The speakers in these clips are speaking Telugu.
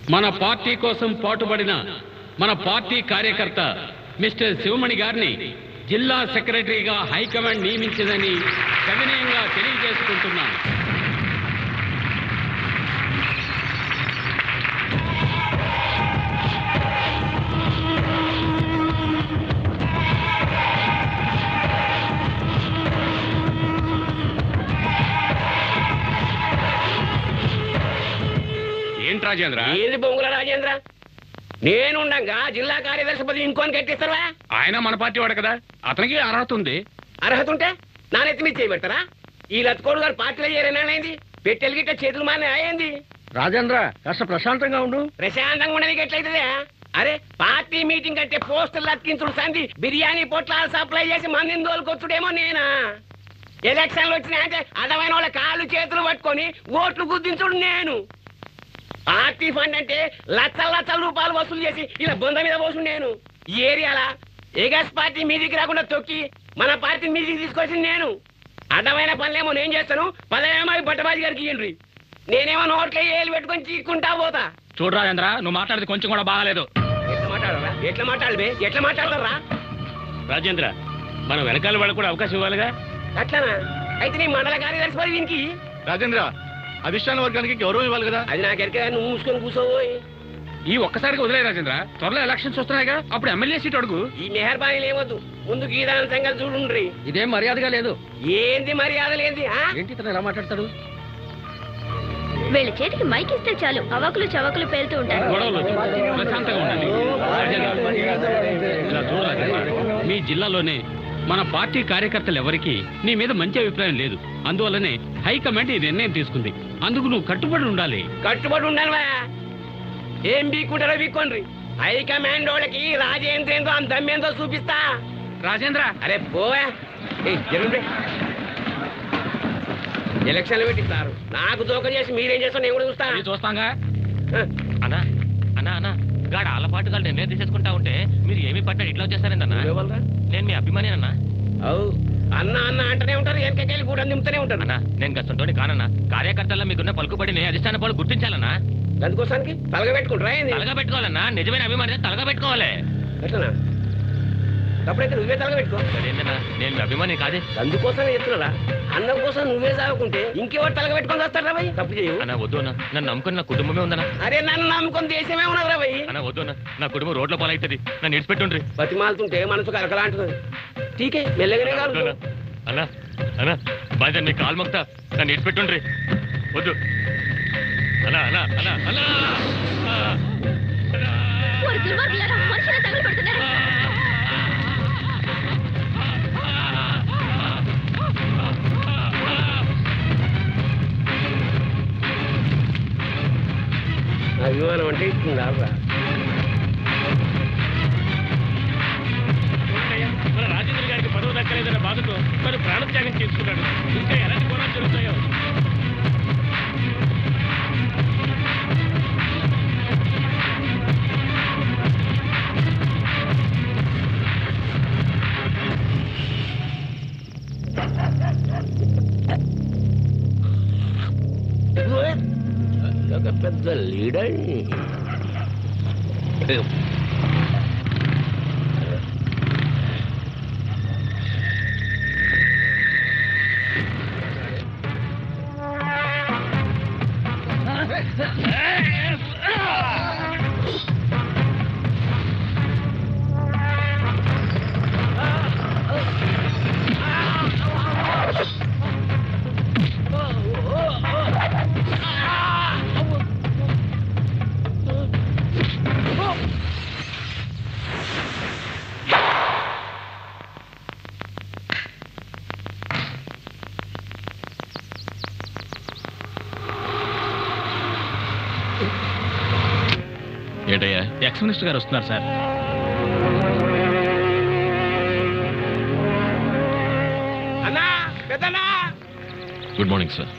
మన పార్టీ కోసం పాటుపడిన మన పార్టీ కార్యకర్త మిస్టర్ శివమణి గారిని జిల్లా సెక్రటరీగా హైకమాండ్ నియమించిందని సవినయంగా తెలియజేసుకుంటున్నాను ఏంటి రాజేంద్ర ఏది బొంగుల రాజేంద్ర నేనుండగా జిల్లా కార్యదర్శి పదవి ఇంకోని కట్టిస్తారా ఆయన మన పార్టీ వాడు కదా అతనికి అర్హత ఉంది అర్హత ఉంటే నా నెత్తి మీద చేయబెడతారా ఈ లత్కోడు గారు పార్టీలో చేరేనాడైంది పెట్టెలు గిట్ట చేతులు మానే అయ్యింది రాజేంద్ర కాస్త ప్రశాంతంగా ఉండు ప్రశాంతంగా ఉండేది ఎట్లయితుందే అరే పార్టీ మీటింగ్ అంటే పోస్టర్లు అతికించుడు సంది బిర్యానీ పొట్లాలు సప్లై చేసి మందిని తోలుకొచ్చుడేమో నేనా ఎలక్షన్లు వచ్చినాయంటే అదమైన వాళ్ళ కాళ్ళు చేతులు పట్టుకొని ఓట్లు గుద్దించుడు నేను పార్టీ ఫండ్ అంటే లక్షల లక్షల రూపాయలు వసూలు చేసి ఇలా బొంద మీద పోసు నేను ఈ ఏరియాలా ఏగస్ పార్టీ మీదికి రాకుండా తొక్కి మన పార్టీ మీదికి తీసుకొచ్చింది నేను అడ్డమైన పనులేమో నేను చేస్తాను పదవేమో ఈ బట్టబాజీ గారికి ఇయ్యండి నేనేమో నోట్లో ఏలు పెట్టుకొని చీక్కుంటా పోతా చూడు రాజేంద్ర నువ్వు మాట్లాడేది కొంచెం కూడా బాగాలేదు ఎట్లా మాట్లాడరా ఎట్లా మాట్లాడబే ఎట్లా మాట్లాడతారా రాజేంద్ర మనం వెనకాల వాళ్ళకు కూడా అవకాశం ఇవ్వాలిగా అట్లనా అయితే నీ మండల కార్యదర్శి పది దీనికి రాజేంద్ర అధిష్టాన వర్గానికి గౌరవం ఇవ్వాలి కదా అది నాకు ఎరక నువ్వు మూసుకొని కూర్చోబోయ్ ఈ ఒక్కసారికి వదిలే రాజేంద్ర త్వరలో ఎలక్షన్స్ వస్తున్నాయిగా అప్పుడు ఎమ్మెల్యే సీట్ అడుగు ఈ మెహర్బానీలు ఏమొద్దు ముందు గీదాన సంగతి చూడుండ్రి ఇదేం మర్యాదగా లేదు ఏంది మర్యాదలు ఏంది ఆ? ఏంటి ఇతను ఎలా మాట్లాడతాడు వీళ్ళ చేతికి మైక్ ఇస్తే చాలు అవాకులు చవాకులు పేలుతూ ఉంటారు గొడవలు వద్దు. ప్రశాంతంగా ఉండండి రాజేంద్ర, ఇలా చూడు రాజేంద్ర. మీ జిల్లాలోనే మన పార్టీ కార్యకర్తలు ఎవరికి నీ మీద మంచి అభిప్రాయం లేదు అందువల్లనే హైకమాండ్ ఈ నిర్ణయం తీసుకుంది అందుకు నువ్వు కట్టుబడి ఉండాలి కట్టుబడి ఉండాలి వా. ఏం బీక్కుంటారో బీక్కోండ్రి హైకమాండ్ వాళ్ళకి రాజేంద్ర ఏందో అంత దమ్మేందో చూపిస్తా రాజేంద్ర అరే పోవా ఏయ్, జరుగుండ్రి. ఎలక్షన్లు పెట్టిస్తారు నాకు దోక చేసి మీరేం చేస్తాను నేను కూడా చూస్తా అది చూస్తాంగా ఆ. అన్నా అన్నా అన్నా గాడ ఆలపాటు గారు నిర్ణయం తీసేసుకుంటా ఉంటే మీరు ఏమి పట్టాడు ఇట్లా వచ్చేస్తారేందన్నా నువ్వెవరురా? నేను మీ అభిమాని అన్నా అవు అన్న అన్న అంటనే ఉంటారు వెనకకెళ్ళి కూడా దింపుతూనే ఉంటారు అన్నా నేను గతంతోటి కానన్నా కార్యకర్తల్లో మీకున్న పలుకుబడిని అధిష్టాన పాలు గుర్తించాలన్నా అందుకోసానికి తలగ పెట్టుకుంటారా ఏంది తలగా పెట్టుకోవాలన్నా నిజమైన అభిమాని తలగా పెట్టుకోవాలి ఎట్లనా అప్పుడైతే నువ్వే తలగ పెట్టుకో అదేందన్నా నేను మీ అభిమాని కాదే అందుకోసమే చెప్తున్నారా అన్నం కోసం నువ్వే సాగుకుంటే ఇంకెవరు తలగ పెట్టుకొని వస్తారా భయ్ తప్పు చేయవు అన్నా వద్దు అన్న నన్ను నమ్ముకుని నా కుటుంబమే ఉందన్నా అరే నన్ను నమ్ముకొని దేశమే ఉన్నదిరా భయ్ అన్నా వద్దు అన్న నా కుటుంబం రోడ్ల పాలవుతుంది నన్ను ఇడిచిపెట్టుండ్రి బతిమాలుతుంటే మనసు కలకలా అంటుంది టీకే మెల్లగానే వద్దు కాదు అన్నా. అన్నా అన్నా బాధ్యత మీ కాలు మొక్తా నన్ను ఇడిచిపెట్టుండ్రి వద్దు అన్నా అన్నా అన్నా అన్నా ఆ, అన్నా. ఓరి దుర్మార్గులారా, మనుషులను తగలబెడుతున్నారు. అభిమానం అంటే ఇస్తుంది ఆగురా. మన రాజేంద్ర గారికి పదవి దక్కలేదన్న బాధతో తను ప్రాణత్యాగం చేసుకున్నాడు ఇంకా ఎలాంటి ఘోరాలు జరుగుతాయో ఒక పెద్ద లీడర్ ఏంటయ్యా ఎక్స్ మినిస్టర్ గారు వస్తున్నారు సార్ అన్నా పెద్దన్నా గుడ్ మార్నింగ్ సార్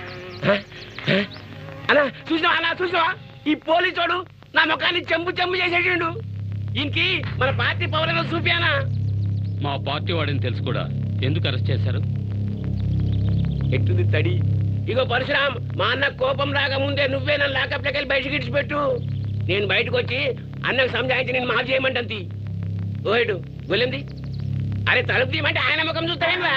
అన్నా చూసినావా అన్నా చూసినావా ఈ పోలీసోడు నా ముఖాన్ని చెంబు చెంబు చేసేసిండు ఇంకి మన పార్టీ పవర్ ఏదో చూపియానా మా పార్టీ వాడిని తెలుసు కూడా ఎందుకు అరెస్ట్ చేశారు ఎట్టుది తడి ఇగో పరశురామ్ మా అన్న కోపం రాకముందే నువ్వే నన్ను లాకప్లోకి వెళ్ళి బయటకి ఇడిచిపెట్టు నేను బయటకు వచ్చి అన్నకు సంజాయించి నేను మాకు చేయమంటుంది ఓడు గొలింది అరే తలుపు తీయమంటే ఆయన ముఖం చూస్తావేంరా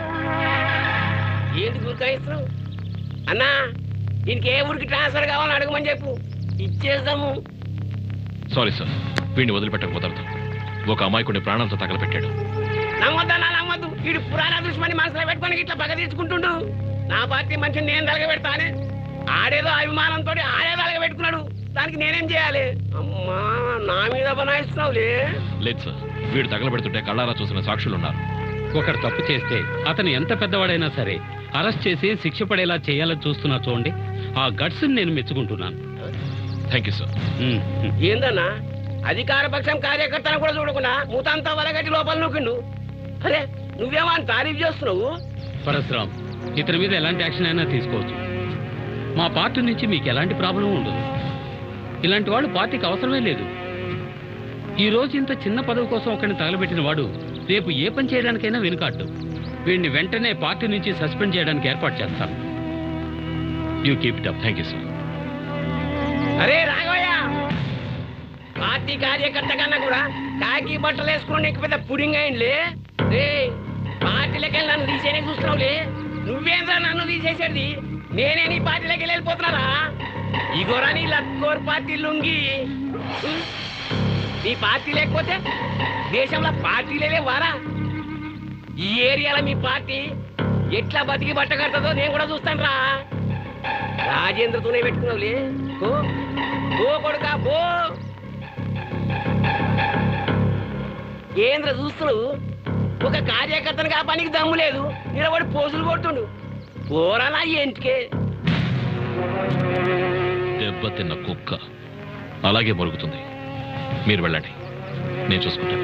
ఏంది గురికాయిస్తున్నావు అన్నా దీనికి ఏ ఊరికి ట్రాన్స్ఫర్ కావాలని అడగమని చెప్పు ఇచ్చేద్దాము సారీ సార్ వీడిని వదిలిపెట్టక కుదరదు ఒక అమాయకుడిని ప్రాణాలతో తగలపెట్టాడు నమ్మొద్దన్నా నమ్మొద్దు వీడు పురాణ దుష్మని మనసులో పెట్టుకొని ఇట్లా పగ తీసుకుంటుండు నా పార్టీ మనిషిని నేను తలగబెడతానే ఆడేదో అభిమానంతో ఆడేదో తలగబెట్టుకున్నాడు దానికి నేనేం చేయాలి అమ్మా నా మీద బనాయిస్తున్నావులే లేదు సార్ వీడు తగలబెడుతుంటే కళ్ళారా చూసిన సాక్షులు ఉన్నారు ఒకరు తప్పు చేస్తే అతను ఎంత పెద్దవాడైనా సరే అరెస్ట్ చేసి శిక్ష పడేలా చేయాలని చూస్తున్నా చూడండి ఆ గట్స్ నేను మెచ్చుకుంటున్నాను thank you sir um, um. ఏందన్నా అధికార పక్షం కార్యకర్తను కూడా చూడకుండా మూతంతా వలగట్టి లోపల నూకిండు అరే నువ్వేమని తారీఫ్ చేస్తున్నావు పరశురామ్ ఇతని మీద ఎలాంటి యాక్షన్ అయినా తీసుకోవచ్చు మా పార్టీ నుంచి మీకు ఎలాంటి ప్రాబ్లం ఉండదు ఇలాంటి వాడు పార్టీకి అవసరమే లేదు ఈ రోజు ఇంత చిన్న పదవి కోసం ఒకరిని తగలబెట్టిన వాడు రేపు ఏ పని చేయడానికైనా వెనుకాడ్డు వీడిని వెంటనే పార్టీ నుంచి సస్పెండ్ చేయడానికి ఏర్పాటు చేస్తాను you keep it up thank you sir అరే రాఘవయ్య పార్టీ కార్యకర్త కన్నా కూడా కాకి బట్టలు వేసుకుని నీకు పెద్ద పుడింగ్ అయిందిలే రే పార్టీలకి వెళ్ళి నన్ను తీసేనే చూస్తున్నావులే నువ్వేంద్రా నన్ను తీసేసేది నేనే నీ పార్టీలోకి వెళ్ళి వెళ్ళిపోతున్నారా ఇగోరా నీ లక్కోర్ పార్టీ లుంగి ఉం? నీ పార్టీ లేకపోతే దేశంలో పార్టీలే వారా ఈ ఏరియాలో మీ పార్టీ ఎట్లా బతికి బట్ట కడుతుందో నేను కూడా చూస్తాను రా రాజేంద్రతోనే పెట్టుకున్నావులే ఓ ఓ కొడుకా బో ఏంద్ర చూస్తున్నావు ఒక కార్యకర్తను ఆ పనికి దమ్ము లేదు నిలబడి పోజులు కొట్టుండు పోరాలా ఇంటికే దెబ్బతిన్న కుక్క అలాగే మరుగుతుంది మీరు వెళ్ళండి నేను చూసుకుంటాను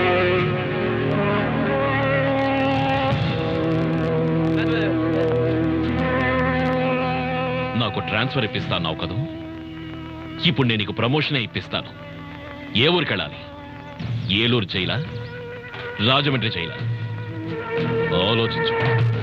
నాకు ట్రాన్స్ఫర్ ఇప్పిస్తాన్నావు కదూ ఇప్పుడు నేను నీకు ప్రమోషనే ఇప్పిస్తాను ఏ ఊరికి వెళ్ళాలి ఏలూరు చేయలా రాజమండ్రి చేయలా ఆలోచించు